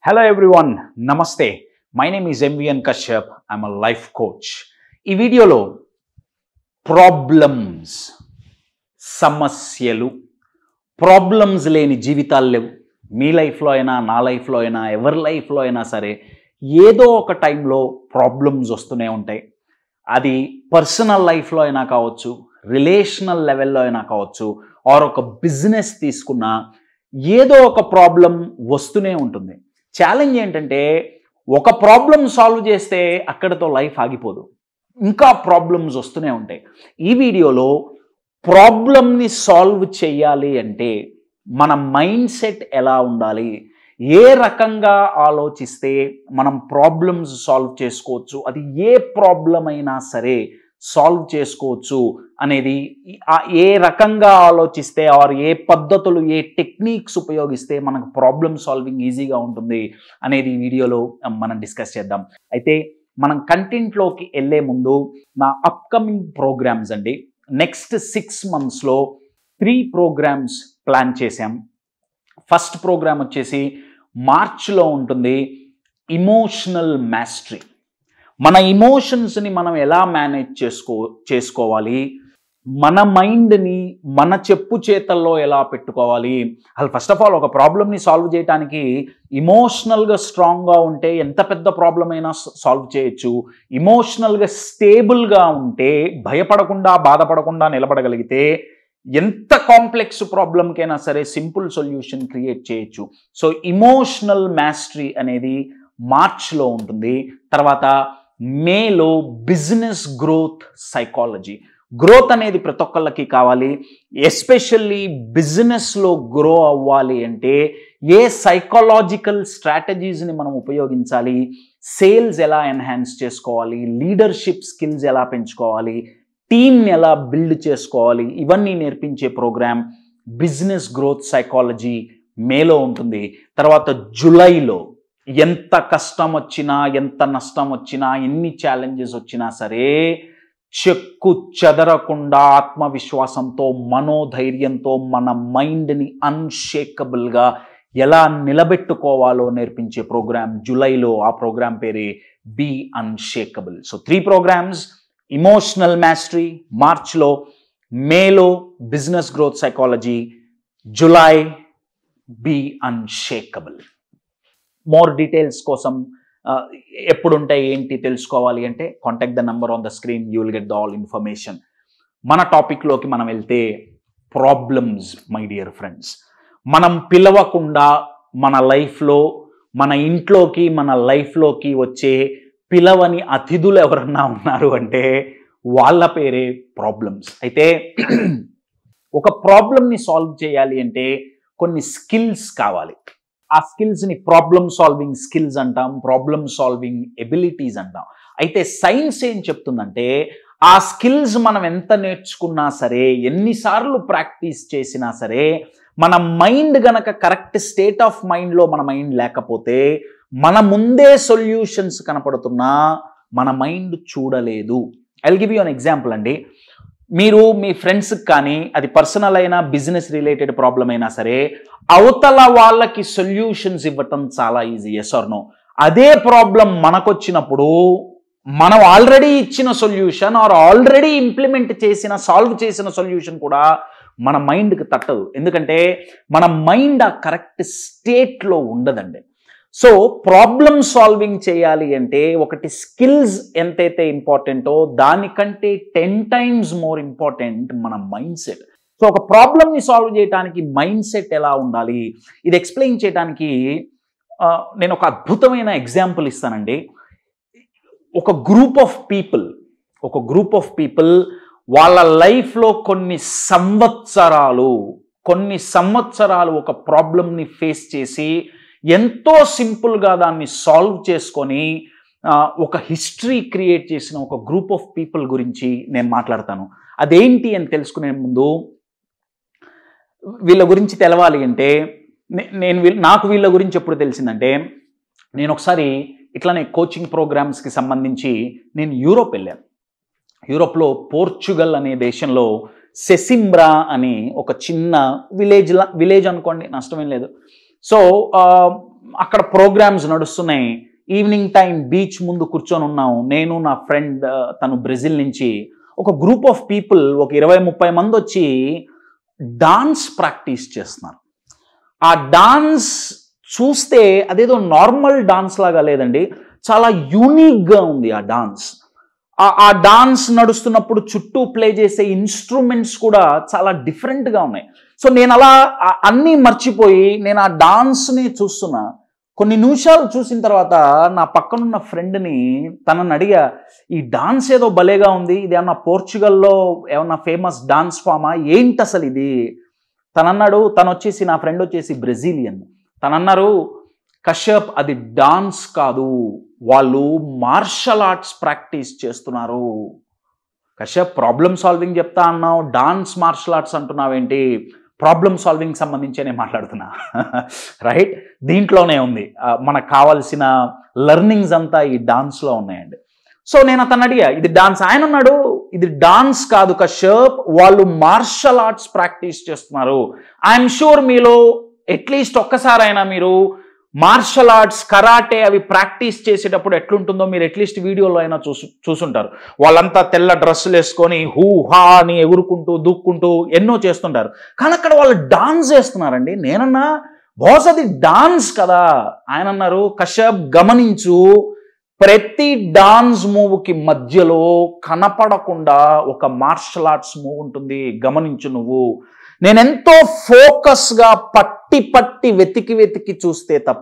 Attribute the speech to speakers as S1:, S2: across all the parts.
S1: hello everyone నమస్తే my name is M V N Kashyap I'm a life coach ఈ వీడియోలో problems సమస్యలు ప్రాబ్లమ్స్ లేని జీవితాలు లేవు మీ లైఫ్లో అయినా నా లైఫ్లో అయినా ఎవరి లైఫ్లో అయినా సరే ఏదో ఒక టైంలో ప్రాబ్లమ్స్ వస్తూనే ఉంటాయి అది పర్సనల్ లైఫ్లో అయినా కావచ్చు రిలేషనల్ లెవెల్లో అయినా కావచ్చు ఆర్ ఒక బిజినెస్ తీసుకున్నా ఏదో ఒక ప్రాబ్లం వస్తూనే ఉంటుంది ఛాలెంజ్ ఏంటంటే ఒక ప్రాబ్లం సాల్వ్ చేస్తే అక్కడితో లైఫ్ ఆగిపోదు ఇంకా ప్రాబ్లమ్స్ వస్తూనే ఉంటాయి ఈ వీడియోలో ప్రాబ్లమ్ని సాల్వ్ చేయాలి అంటే మన మైండ్ సెట్ ఎలా ఉండాలి ఏ రకంగా ఆలోచిస్తే మనం ప్రాబ్లమ్స్ సాల్వ్ చేసుకోవచ్చు అది ఏ ప్రాబ్లం అయినా సరే సాల్వ్ చేసుకోవచ్చు అనేది ఆ ఏ రకంగా ఆలోచిస్తే ఆర్ ఏ పద్ధతులు ఏ టెక్నిక్స్ ఉపయోగిస్తే మనకు ప్రాబ్లమ్ సాల్వింగ్ ఈజీగా ఉంటుంది అనేది ఈ వీడియోలో మనం డిస్కస్ చేద్దాం అయితే మనం కంటెంట్లోకి వెళ్ళే ముందు నా అప్కమింగ్ ప్రోగ్రామ్స్ అండి నెక్స్ట్ సిక్స్ మంత్స్లో త్రీ ప్రోగ్రామ్స్ ప్లాన్ చేశాం ఫస్ట్ ప్రోగ్రామ్ వచ్చేసి మార్చ్లో ఉంటుంది ఇమోషనల్ మాస్టరీ మన ఇమోషన్స్ని మనం ఎలా మేనేజ్ చేసుకో చేసుకోవాలి మన మైండ్ని మన చెప్పు చేతల్లో ఎలా పెట్టుకోవాలి అసలు ఫస్ట్ ఆఫ్ ఆల్ ఒక ప్రాబ్లమ్ని సాల్వ్ చేయడానికి ఇమోషనల్గా స్ట్రాంగ్గా ఉంటే ఎంత పెద్ద ప్రాబ్లం అయినా సాల్వ్ చేయొచ్చు ఇమోషనల్గా స్టేబుల్గా ఉంటే భయపడకుండా బాధపడకుండా నిలబడగలిగితే ఎంత కాంప్లెక్స్ ప్రాబ్లంకైనా సరే సింపుల్ సొల్యూషన్ క్రియేట్ చేయొచ్చు సో ఇమోషనల్ మాస్టరీ అనేది మార్చ్లో ఉంటుంది తర్వాత మేలో బిజినెస్ గ్రోత్ సైకాలజీ గ్రోత్ అనేది ప్రతి ఒక్కళ్ళకి కావాలి ఎస్పెషల్లీ బిజినెస్లో గ్రో అవ్వాలి అంటే ఏ సైకాలజికల్ స్ట్రాటజీస్ని మనం ఉపయోగించాలి సేల్స్ ఎలా ఎన్హాన్స్ చేసుకోవాలి లీడర్షిప్ స్కిల్స్ ఎలా పెంచుకోవాలి టీమ్ని ఎలా బిల్డ్ చేసుకోవాలి ఇవన్నీ నేర్పించే ప్రోగ్రామ్ బిజినెస్ గ్రోత్ సైకాలజీ మేలో ఉంటుంది తర్వాత జులైలో ఎంత కష్టం వచ్చినా ఎంత నష్టం వచ్చినా ఎన్ని ఛాలెంజెస్ వచ్చినా సరే చెక్కు చెదరకుండా ఆత్మవిశ్వాసంతో మనోధైర్యంతో మన మైండ్ని అన్షేకబుల్గా ఎలా నిలబెట్టుకోవాలో నేర్పించే ప్రోగ్రామ్ జూలైలో ఆ ప్రోగ్రామ్ పేరే be unshakable so three programs emotional mastery మార్చ్లో మేలో business growth psychology July be unshakable more details కోసం ఎప్పుడు ఉంటాయి ఏంటి తెలుసుకోవాలి అంటే contact the number on the screen you will get the all information మన టాపిక్లోకి మనం వెళ్తే ప్రాబ్లమ్స్ మై డియర్ ఫ్రెండ్స్ మనం పిలవకుండా మన లైఫ్లో మన ఇంట్లోకి మన లైఫ్లోకి వచ్చే పిలవని అతిథులు ఎవరన్నా ఉన్నారు అంటే వాళ్ళ పేరే ప్రాబ్లమ్స్ అయితే ఒక ప్రాబ్లమ్ని సాల్వ్ చేయాలి అంటే కొన్ని స్కిల్స్ కావాలి ఆ స్కిల్స్ని ప్రాబ్లమ్ సాల్వింగ్ స్కిల్స్ అంటాం ప్రాబ్లమ్ సాల్వింగ్ ఎబిలిటీస్ అంటాం అయితే సైన్స్ ఏం చెప్తుందంటే ఆ స్కిల్స్ మనం ఎంత నేర్చుకున్నా సరే ఎన్నిసార్లు ప్రాక్టీస్ చేసినా సరే మన మైండ్ గనక కరెక్ట్ స్టేట్ ఆఫ్ మైండ్లో మన మైండ్ లేకపోతే మన ముందే సొల్యూషన్స్ కనపడుతున్నా మన మైండ్ చూడలేదు I give you an example అండి మీరు మీ ఫ్రెండ్స్కి కానీ అది పర్సనల్ అయినా బిజినెస్ రిలేటెడ్ ప్రాబ్లం అయినా సరే అవతల వాళ్ళకి సొల్యూషన్స్ ఇవ్వటం చాలా ఈజీ ఎస్ ఆర్ నో అదే ప్రాబ్లం మనకొచ్చినప్పుడు మనం ఆల్రెడీ ఇచ్చిన సొల్యూషన్ ఆర్ ఆల్రెడీ ఇంప్లిమెంట్ చేసిన సాల్వ్ చేసిన సొల్యూషన్ కూడా మన మైండ్కి తట్టదు ఎందుకంటే మన మైండ్ ఆ కరెక్ట్ స్టేట్లో ఉండదండి సో ప్రాబ్లమ్ సాల్వింగ్ చేయాలి అంటే ఒకటి స్కిల్స్ ఎంతైతే ఇంపార్టెంటో దానికంటే టెన్ టైమ్స్ మోర్ ఇంపార్టెంట్ మన మైండ్ సెట్ సో ఒక ప్రాబ్లమ్ని సాల్వ్ చేయడానికి మైండ్ సెట్ ఎలా ఉండాలి ఇది ఎక్స్ప్లెయిన్ చేయడానికి నేను ఒక అద్భుతమైన ఎగ్జాంపుల్ ఇస్తానండి ఒక గ్రూప్ ఆఫ్ పీపుల్ ఒక గ్రూప్ ఆఫ్ పీపుల్ వాళ్ళ లైఫ్లో కొన్ని సంవత్సరాలు కొన్ని సంవత్సరాలు ఒక ప్రాబ్లమ్ని ఫేస్ చేసి ఎంతో సింపుల్గా దాన్ని సాల్వ్ చేసుకొని ఒక హిస్టరీ క్రియేట్ చేసిన ఒక గ్రూప్ ఆఫ్ పీపుల్ గురించి నేను మాట్లాడతాను అదేంటి అని తెలుసుకునే ముందు వీళ్ళ గురించి తెలవాలి అంటే నేను నాకు వీళ్ళ గురించి ఎప్పుడు తెలిసిందంటే నేను ఒకసారి ఇట్లానే కోచింగ్ ప్రోగ్రామ్స్కి సంబంధించి నేను యూరోప్ వెళ్ళాను యూరోప్లో పోర్చుగల్ అనే దేశంలో సెసింబ్రా అని ఒక చిన్న విలేజ్ విలేజ్ అనుకోండి నష్టమేం లేదు సో అక్కడ ప్రోగ్రామ్స్ నడుస్తున్నాయి ఈవినింగ్ టైం బీచ్ ముందు కూర్చొని ఉన్నాం నేను నా ఫ్రెండ్ తను బ్రెజిల్ నుంచి ఒక గ్రూప్ ఆఫ్ పీపుల్ ఒక ఇరవై ముప్పై మంది వచ్చి డాన్స్ ప్రాక్టీస్ చేస్తున్నారు ఆ డాన్స్ చూస్తే అదేదో నార్మల్ డాన్స్ లాగా లేదండి చాలా యూనిక్గా ఉంది ఆ డాన్స్ ఆ- ఆ డాన్స్ నడుస్తున్నప్పుడు చుట్టూ ప్లే చేసే ఇన్స్ట్రుమెంట్స్ కూడా చాలా డిఫరెంట్గా ఉన్నాయి సో నేను అలా ఆ- అన్నీ మర్చిపోయి నేను ఆ డాన్స్ని చూస్తున్నా కొన్ని నిమిషాలు చూసిన తర్వాత నా పక్కనున్న ఫ్రెండ్ని తనని అడిగా ఈ డాన్స్ ఏదో భలేగా ఉంది ఇది ఏమన్నా పోర్చుగల్లో ఏమన్నా ఫేమస్ డాన్స్ ఫామా ఏంటి అసలు ఇది తనన్నాడు తను వచ్చేసి నా ఫ్రెండ్ వచ్చేసి బ్రెజిలియన్ తనన్నారు కశ్యప్ అది డాన్స్ కాదు వాళ్ళు మార్షల్ ఆర్ట్స్ ప్రాక్టీస్ చేస్తున్నారు కశ్యప్ ప్రాబ్లమ్ సాల్వింగ్ చెప్తా అన్నావు డాన్స్ మార్షల్ ఆర్ట్స్ అంటున్నావేంటి ప్రాబ్లమ్ సాల్వింగ్ సంబంధించి నేను మాట్లాడుతున్నా రైట్ దీంట్లోనే ఉంది ఆ, మనకు కావాల్సిన లెర్నింగ్స్ అంతా ఈ డాన్స్లో ఉన్నాయండి సో నేను అతను అడిగా ఇది డాన్స్ ఆయన అన్నాడు ఇది డాన్స్ కాదు కశ్యప్ వాళ్ళు మార్షల్ ఆర్ట్స్ ప్రాక్టీస్ చేస్తున్నారు ఐఎమ్ షూర్ మీలో అట్లీస్ట్ ఒక్కసారైనా మీరు మార్షల్ ఆర్ట్స్ కరాటే అవి ప్రాక్టీస్ చేసేటప్పుడు ఎట్లుంటుందో మీరు అట్లీస్ట్ వీడియోలో అయినా చూసు చూసుంటారు వాళ్ళంతా తెల్ల డ్రెస్సులు వేసుకొని హూ హా అని ఎగురుకుంటూ దూక్కుంటూ ఎన్నో చేస్తుంటారు కానీ అక్కడ వాళ్ళు డాన్స్ చేస్తున్నారండి నేనన్నా బాస్ అది డాన్స్ కదా ఆయన అన్నారు కశ్యప్ గమనించు ప్రతి డాన్స్ మూవ్కి మధ్యలో కనపడకుండా ఒక మార్షల్ ఆర్ట్స్ మూవ్ ఉంటుంది గమనించు నువ్వు నేనెంతో ఫోకస్గా పట్టి పట్టి వెతికి వెతికి చూస్తే తప్ప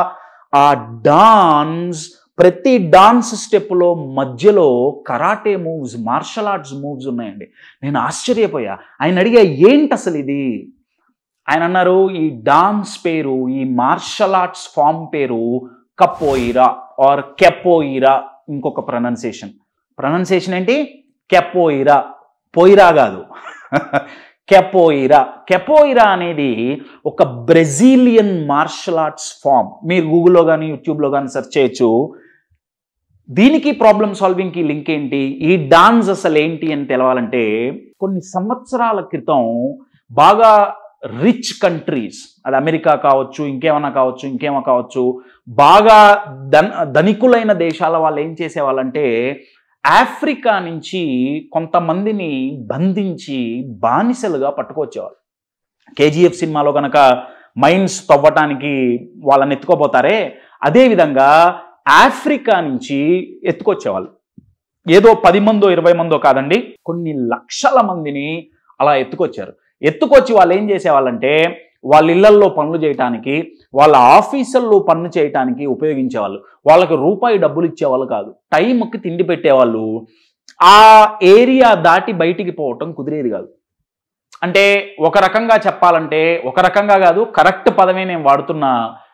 S1: ఆ డాన్స్ ప్రతి డాన్స్ స్టెప్లో మధ్యలో karate moves martial arts moves ఉన్నాయండి నేను ఆశ్చర్యపోయా ఆయన అడిగా ఏంటి అసలు ఇది ఆయన అన్నారు ఈ డాన్స్ పేరు ఈ మార్షల్ ఆర్ట్స్ ఫామ్ పేరు కపోయిరా ఆర్ కెపోయిరా ఇంకొక ప్రొనౌన్సియేషన్ ప్రొనౌన్సియేషన్ ఏంటి కెపోయిరా పోయిరా కాదు కెపోయిరా కెపోయిరా అనేది ఒక బ్రెజిలియన్ మార్షల్ ఆర్ట్స్ ఫామ్ మీరు గూగుల్లో కానీ యూట్యూబ్లో కానీ సెర్చ్ చేయొచ్చు దీనికి ప్రాబ్లమ్ సాల్వింగ్కి లింక్ ఏంటి ఈ డాన్స్ అసలు ఏంటి అని తెలవాలంటే కొన్ని సంవత్సరాల క్రితం బాగా రిచ్ కంట్రీస్ అది అమెరికా కావచ్చు ఇంకేమన్నా కావచ్చు ఇంకేమో కావచ్చు బాగా ధన్ ధనికులైన దేశాల వాళ్ళు ఏం చేసేవాళ్ళంటే ఆఫ్రికా నుంచి కొంతమందిని బంధించి బానిసలుగా పట్టుకొచ్చేవాళ్ళు కేజీఎఫ్ సినిమాలో కనుక మైన్స్ తవ్వటానికి వాళ్ళని ఎత్తుకోపోతారే అదేవిధంగా ఆఫ్రికా నుంచి ఎత్తుకొచ్చేవాళ్ళు ఏదో పది మందో ఇరవై మందో కాదండి కొన్ని లక్షల మందిని అలా ఎత్తుకొచ్చారు ఎత్తుకొచ్చి వాళ్ళు ఏం చేసేవాళ్ళంటే వాళ్ళ ఇళ్లల్లో పనులు చేయటానికి వాళ్ళ ఆఫీసుల్లో పనులు చేయటానికి ఉపయోగించేవాళ్ళు వాళ్ళకి రూపాయి డబ్బులు ఇచ్చేవాళ్ళు కాదు టైంకి తిండి పెట్టేవాళ్ళు ఆ ఏరియా దాటి బయటికి పోవటం కుదిరేది కాదు అంటే ఒక రకంగా చెప్పాలంటే ఒక రకంగా కాదు కరెక్ట్ పదమే నేను వాడుతున్న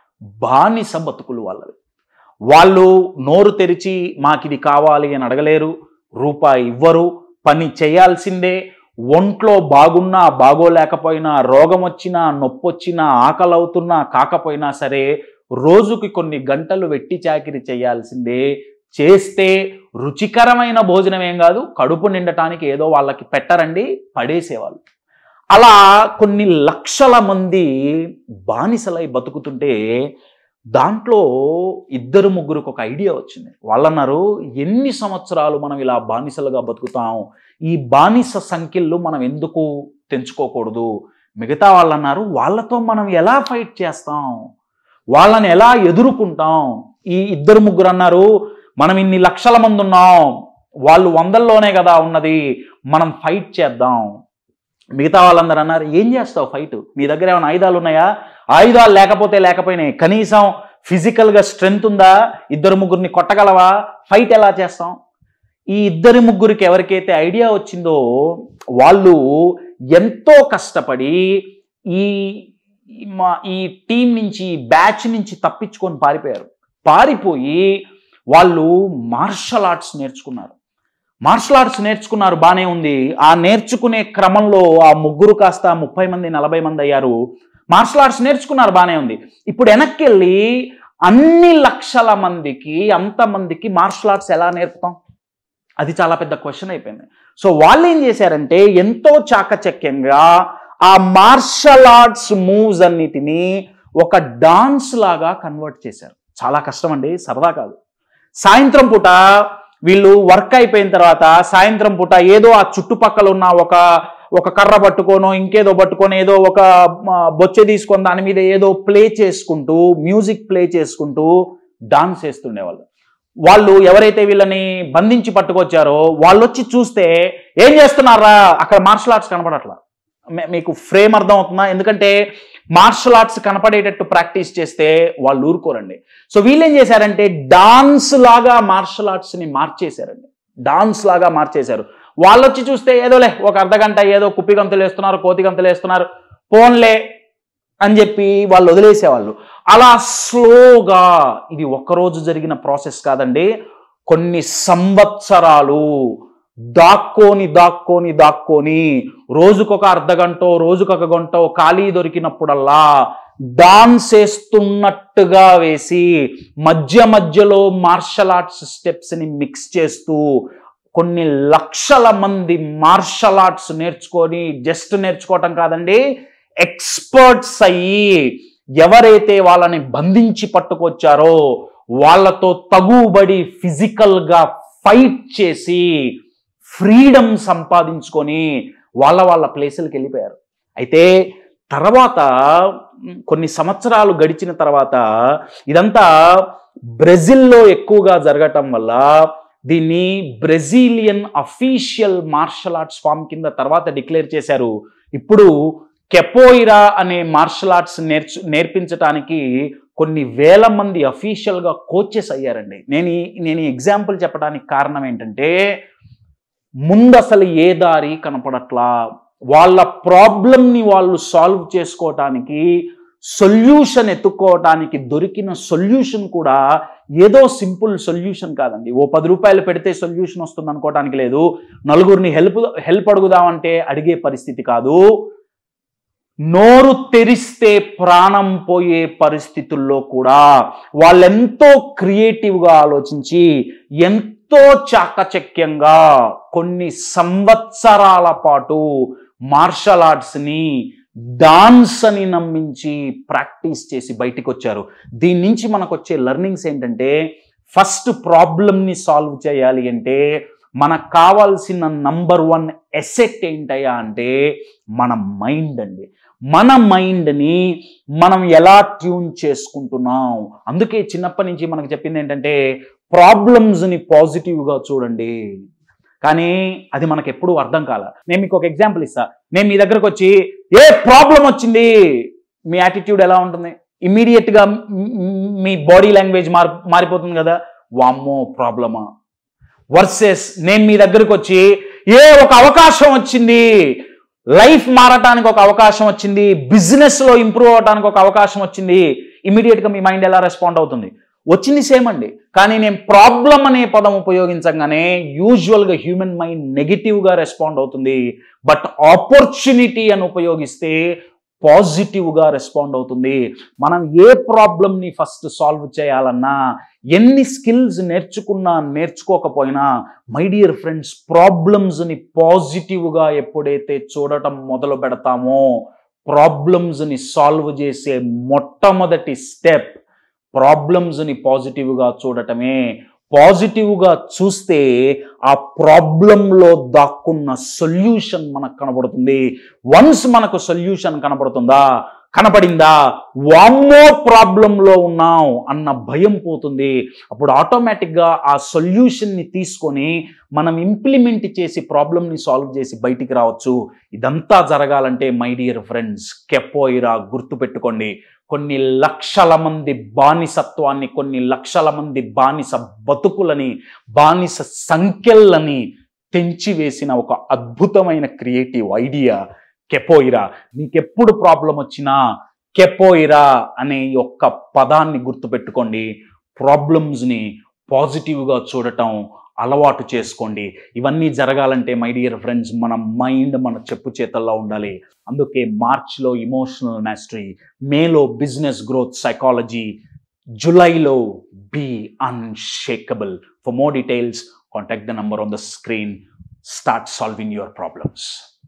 S1: బానిస బతుకులు వాళ్ళవి వాళ్ళు నోరు తెరిచి మాకు ఇది కావాలి అని అడగలేరు రూపాయి ఇవ్వరు పని చేయాల్సిందే ఒంట్లో బాగున్నా బాగోలేకపోయినా రోగం వచ్చినా నొప్పి వచ్చినా ఆకలి అవుతున్నా కాకపోయినా సరే రోజుకి కొన్ని గంటలు వెట్టి చాకిరి చేయాల్సిందే చేస్తే రుచికరమైన భోజనం ఏం కాదు కడుపు నిండటానికి ఏదో వాళ్ళకి పెట్టరండి పడేసేవాళ్ళు అలా కొన్ని లక్షల మంది బానిసలై బతుకుతుంటే దాంట్లో ఇద్దరు ముగ్గురికి ఒక ఐడియా వచ్చింది వాళ్ళన్నారు ఎన్ని సంవత్సరాలు మనం ఇలా బానిసలుగా బతుకుతాం ఈ బానిస సంఖ్యలు మనం ఎందుకు తెంచుకోకూడదు మిగతా వాళ్ళు అన్నారు వాళ్ళతో మనం ఎలా ఫైట్ చేస్తాం వాళ్ళని ఎలా ఎదుర్కొంటాం ఈ ఇద్దరు ముగ్గురు అన్నారు మనం ఇన్ని లక్షల మంది ఉన్నాం వాళ్ళు వందల్లోనే కదా ఉన్నది మనం ఫైట్ చేద్దాం మిగతా వాళ్ళందరూ అన్నారు ఏం చేస్తావు ఫైట్ నీ దగ్గర ఏమైనా ఆయుధాలు ఉన్నాయా ఆయుధాలు లేకపోతే లేకపోయినాయి కనీసం ఫిజికల్గా స్ట్రెంగ్త్ ఉందా ఇద్దరు ముగ్గురిని కొట్టగలవా ఫైట్ ఎలా చేస్తాం ఈ ఇద్దరి ముగ్గురికి ఎవరికైతే ఐడియా వచ్చిందో వాళ్ళు ఎంతో కష్టపడి ఈ ఈ మా ఈ టీం నుంచి ఈ బ్యాచ్ నుంచి తప్పించుకొని పారిపోయారు పారిపోయి వాళ్ళు మార్షల్ ఆర్ట్స్ నేర్చుకున్నారు మార్షల్ ఆర్ట్స్ నేర్చుకున్నారు బాగానే ఉంది ఆ నేర్చుకునే క్రమంలో ఆ ముగ్గురు కాస్త ముప్పై మంది నలభై మంది అయ్యారు మార్షల్ ఆర్ట్స్ నేర్చుకున్నారు బాగానే ఉంది ఇప్పుడు వెనక్కి వెళ్ళి అన్ని లక్షల మందికి అంతమందికి మార్షల్ ఆర్ట్స్ ఎలా నేర్పుతాం అది చాలా పెద్ద క్వశ్చన్ అయిపోయింది సో వాళ్ళు ఏం చేశారంటే ఎంతో చాకచక్యంగా ఆ మార్షల్ ఆర్ట్స్ మూవ్స్ అన్నిటినీ ఒక డాన్స్ లాగా కన్వర్ట్ చేశారు చాలా కష్టం అండి సరదా కాదు సాయంత్రం పూట వీళ్ళు వర్క్ అయిపోయిన తర్వాత సాయంత్రం పూట ఏదో ఆ చుట్టుపక్కల ఉన్న ఒక ఒక కర్ర పట్టుకోనో ఇంకేదో పట్టుకొని ఏదో ఒక ఆ, బొచ్చె తీసుకొని దాని మీద ఏదో ప్లే చేసుకుంటూ మ్యూజిక్ ప్లే చేసుకుంటూ డాన్స్ చేస్తుండేవాళ్ళు వాళ్ళు ఎవరైతే వీళ్ళని బంధించి పట్టుకొచ్చారో వాళ్ళు వచ్చి చూస్తే ఏం చేస్తున్నారా అక్కడ మార్షల్ ఆర్ట్స్ కనపడట్లా మీ- మీకు ఫ్రేమ్ అర్థం అవుతుందా ఎందుకంటే మార్షల్ ఆర్ట్స్ కనపడేటట్టు ప్రాక్టీస్ చేస్తే వాళ్ళు ఊరుకోరండి సో వీళ్ళు ఏం చేశారంటే డాన్స్ లాగా మార్షల్ ఆర్ట్స్ ని మార్చేశారండి డాన్స్ లాగా మార్చేశారు వాళ్ళు వచ్చి చూస్తే ఏదోలే ఒక అర్ధ గంట ఏదో కుప్పి గంతులు వేస్తున్నారు కోతి గంతులు వేస్తున్నారు పోన్లే అని చెప్పి వాళ్ళు వదిలేసేవాళ్ళు అలా స్లోగా ఇది ఒక్కరోజు జరిగిన ప్రాసెస్ కాదండి కొన్ని సంవత్సరాలు దాక్కోని దాక్కోని దాక్కోని రోజుకొక అర్ధ గంటో రోజుకొక గంటో ఖాళీ దొరికినప్పుడల్లా డాన్స్ వేస్తున్నట్టుగా వేసి మధ్య మధ్యలో మార్షల్ ఆర్ట్స్ స్టెప్స్ ని మిక్స్ చేస్తూ కొన్ని లక్షల మంది మార్షల్ ఆర్ట్స్ నేర్చుకొని జస్ట్ నేర్చుకోవటం కాదండి ఎక్స్పర్ట్స్ అయ్యి ఎవరైతే వాళ్ళని బంధించి పట్టుకొచ్చారో వాళ్ళతో తగుబడి ఫిజికల్ గా ఫైట్ చేసి ఫ్రీడమ్ సంపాదించుకొని వాళ్ళ వాళ్ళ ప్లేసులకు వెళ్ళిపోయారు అయితే తర్వాత మ్, కొన్ని సంవత్సరాలు గడిచిన తర్వాత ఇదంతా బ్రెజిల్లో ఎక్కువగా జరగటం వల్ల దీన్ని Brazilian official martial arts form కింద తర్వాత డిక్లేర్ చేశారు ఇప్పుడు కెపోయిరా అనే మార్షల్ ఆర్ట్స్ నేర్చు నేర్పించడానికి కొన్ని వేల మంది అఫీషియల్గా కోచెస్ అయ్యారండి నేను ఈ- నేను ఎగ్జాంపుల్ చెప్పడానికి కారణం ఏంటంటే ముందు అసలు ఏ దారి కనపడట్లా వాళ్ళ ప్రాబ్లంని వాళ్ళు సాల్వ్ చేసుకోవటానికి సొల్యూషన్ ఎత్తుక్కోవటానికి దొరికిన సొల్యూషన్ కూడా ఏదో సింపుల్ సొల్యూషన్ కాదండి ఓ పది రూపాయలు పెడితే సొల్యూషన్ వస్తుంది అనుకోవటానికి లేదు నలుగురిని హెల్ప్ హెల్ప్ అడుగుదామంటే అడిగే పరిస్థితి కాదు నోరు తెరిస్తే ప్రాణం పోయే పరిస్థితుల్లో కూడా వాళ్ళెంతో క్రియేటివ్గా ఆలోచించి ఎంతో చాకచక్యంగా కొన్ని సంవత్సరాల పాటు మార్షల్ ఆర్ట్స్ని డాన్స్ అని నమ్మించి ప్రాక్టీస్ చేసి బయటికి వచ్చారు దీని నుంచి మనకు వచ్చే లెర్నింగ్స్ ఏంటంటే ఫస్ట్ ప్రాబ్లమ్ని సాల్వ్ చేయాలి అంటే మనకు కావాల్సిన నంబర్ వన్ ఎసెట్ ఏంటయ్యా అంటే మన మైండ్ అండి మన మైండ్ని మనం ఎలా ట్యూన్ చేసుకుంటున్నాం అందుకే చిన్నప్పటి నుంచి మనకు చెప్పింది ఏంటంటే ప్రాబ్లమ్స్ని పాజిటివ్గా చూడండి కానీ అది మనకు ఎప్పుడూ అర్థం కాల నేను మీకు ఒక ఎగ్జాంపుల్ ఇస్తా నేను మీ దగ్గరకు వచ్చి ఏ ప్రాబ్లం వచ్చింది మీ యాటిట్యూడ్ ఎలా ఉంటుంది ఇమ్మీడియట్గా మీ బాడీ లాంగ్వేజ్ మార్ మారిపోతుంది కదా వామ్మో ప్రాబ్లమా వర్సెస్ నేను మీ దగ్గరకు వచ్చి ఏ ఒక అవకాశం వచ్చింది లైఫ్ మారటానికి ఒక అవకాశం వచ్చింది బిజినెస్లో ఇంప్రూవ్ అవడానికి ఒక అవకాశం వచ్చింది ఇమీడియట్గా మీ మైండ్ ఎలా రెస్పాండ్ అవుతుంది వచ్చింది సేమ్ అండి కానీ నేను ప్రాబ్లం అనే పదం ఉపయోగించగానే యూజువల్గా హ్యూమన్ మైండ్ నెగిటివ్గా రెస్పాండ్ అవుతుంది బట్ ఆపర్చునిటీ అని ఉపయోగిస్తే పాజిటివ్గా రెస్పాండ్ అవుతుంది మనం ఏ ప్రాబ్లమ్ని ఫస్ట్ సాల్వ్ చేయాలన్నా ఎన్ని స్కిల్స్ నేర్చుకున్నా నేర్చుకోకపోయినా మై డియర్ ఫ్రెండ్స్ ప్రాబ్లమ్స్ని పాజిటివ్గా ఎప్పుడైతే చూడటం మొదలు పెడతామో ప్రాబ్లమ్స్ని సాల్వ్ చేసే మొట్టమొదటి స్టెప్ ప్రాబ్లమ్స్ని పాజిటివ్గా చూడటమే పాజిటివ్గా చూస్తే ఆ ప్రాబ్లంలో దాక్కున్న సొల్యూషన్ మనకు కనబడుతుంది వన్స్ మనకు సొల్యూషన్ కనబడుతుందా కనపడిందా వామ్మో ప్రాబ్లంలో ఉన్నాం అన్న భయం పోతుంది అప్పుడు ఆటోమేటిక్గా ఆ సొల్యూషన్ని తీసుకొని మనం ఇంప్లిమెంట్ చేసి ప్రాబ్లమ్ని సాల్వ్ చేసి బయటికి రావచ్చు ఇదంతా జరగాలంటే మై డియర్ ఫ్రెండ్స్ కెపోయిరా గుర్తుపెట్టుకోండి కొన్ని లక్షల మంది బానిసత్వాన్ని కొన్ని లక్షల మంది బానిస బతుకులని బానిస సంఖ్యలని తెంచివేసిన ఒక అద్భుతమైన క్రియేటివ్ ఐడియా కెపోయిరా మీకెప్పుడు ప్రాబ్లం వచ్చినా కెపోయిరా అనే యొక్క పదాన్ని గుర్తుపెట్టుకోండి ప్రాబ్లమ్స్ని పాజిటివ్గా చూడటం అలవాటు చేసుకోండి ఇవన్నీ జరగాలంటే మై డియర్ ఫ్రెండ్స్ మన మైండ్ మన చెప్పు చేతల్లో ఉండాలి అందుకే మార్చ్లో ఇమోషనల్ మాస్టరీ మేలో బిజినెస్ గ్రోత్ సైకాలజీ జులైలో be unshakable for more details contact the number on the screen start solving your problems